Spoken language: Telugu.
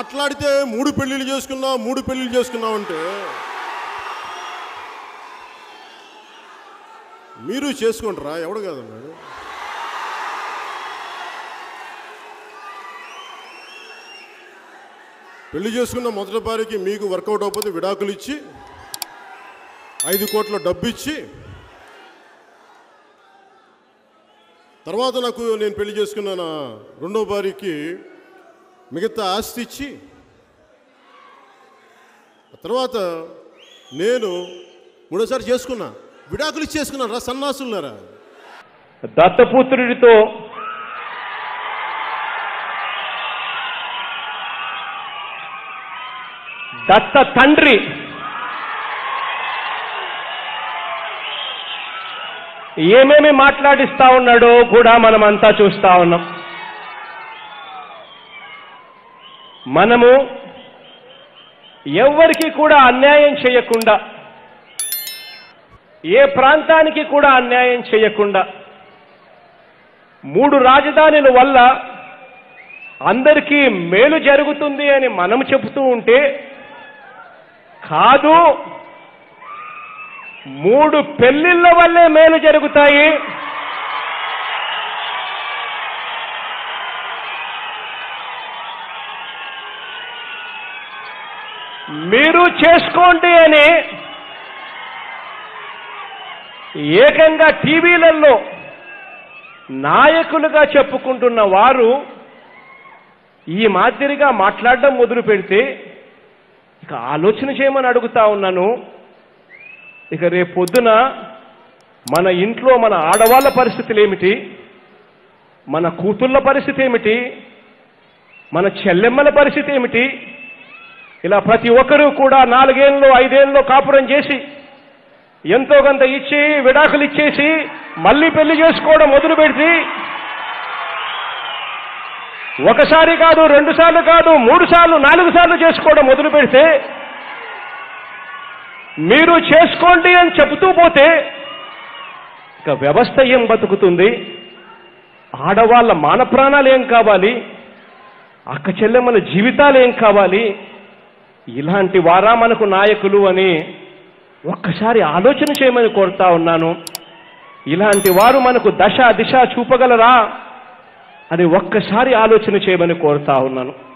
మాట్లాడితే మూడు పెళ్ళిళ్ళు చేసుకున్నా మూడు పెళ్ళిళ్ళు చేసుకున్నావు అంటే మీరు చేసుకుంటారా ఎవడు కాదన్నాడు పెళ్లి చేసుకున్న మొదటి భార్యకి మీకు వర్కౌట్ అవ్వకపోతే విడాకులు ఇచ్చి ఐదు కోట్ల డబ్బు ఇచ్చి తర్వాత నాకు నేను పెళ్లి చేసుకున్న నా రెండో భార్యకి మిగతా ఆస్తి ఇచ్చి ఆ తర్వాత నేను మూడోసారి చేసుకున్నా విడాకులు ఇచ్చేసుకున్నాను రా సన్నాసులున్నారా దత్తపుత్రుడితో దత్త తండ్రి ఏమేమి మాట్లాడిస్తా ఉన్నాడో కూడా మనమంతా చూస్తా ఉన్నాం మనము ఎవ్వరికి కూడా అన్యాయం చేయకుండా ఏ ప్రాంతానికి కూడా అన్యాయం చేయకుండా మూడు రాజధానుల వల్ల అందరికీ మేలు జరుగుతుంది అని మనం చెబుతూ ఉంటే కాదు మూడు పెళ్లిళ్ళ వల్లే మేలు జరుగుతాయి మీరు చేసుకోండి అని ఏకంగా టీవీలలో నాయకులుగా చెప్పుకుంటున్న వారు ఈ మాదిరిగా మాట్లాడడం మొదలు పెడితే ఇక ఆలోచన చేయమని అడుగుతా ఉన్నాను ఇక రేపు పొద్దున మన ఇంట్లో మన ఆడవాళ్ళ పరిస్థితులు ఏమిటి మన కూతుళ్ళ పరిస్థితి ఏమిటి మన చెల్లెమ్మల పరిస్థితి ఏమిటి ఇలా ప్రతి ఒక్కరూ కూడా నాలుగేళ్ళు ఐదేళ్ళు కాపురం చేసి ఎంతో కొంత ఇచ్చి విడాకులు ఇచ్చేసి మళ్ళీ పెళ్లి చేసుకోవడం మొదలు పెడితే ఒకసారి కాదు రెండు సార్లు కాదు మూడు సార్లు నాలుగు సార్లు చేసుకోవడం మొదలు పెడితే మీరు చేసుకోండి అని చెబుతూ పోతే ఇక వ్యవస్థ ఏం బతుకుతుంది ఆడవాళ్ళ మాన ప్రాణాలు ఏం కావాలి అక్క చెల్లెమ్మల జీవితాలు ఏం కావాలి ఇలాంటి వారా మనకు నాయకులు అని ఒక్కసారి ఆలోచన చేయమని కోరుతా ఉన్నాను ఇలాంటి వారు మనకు దశ దిశ చూపగలరా అని ఒక్కసారి ఆలోచన చేయమని కోరుతా ఉన్నాను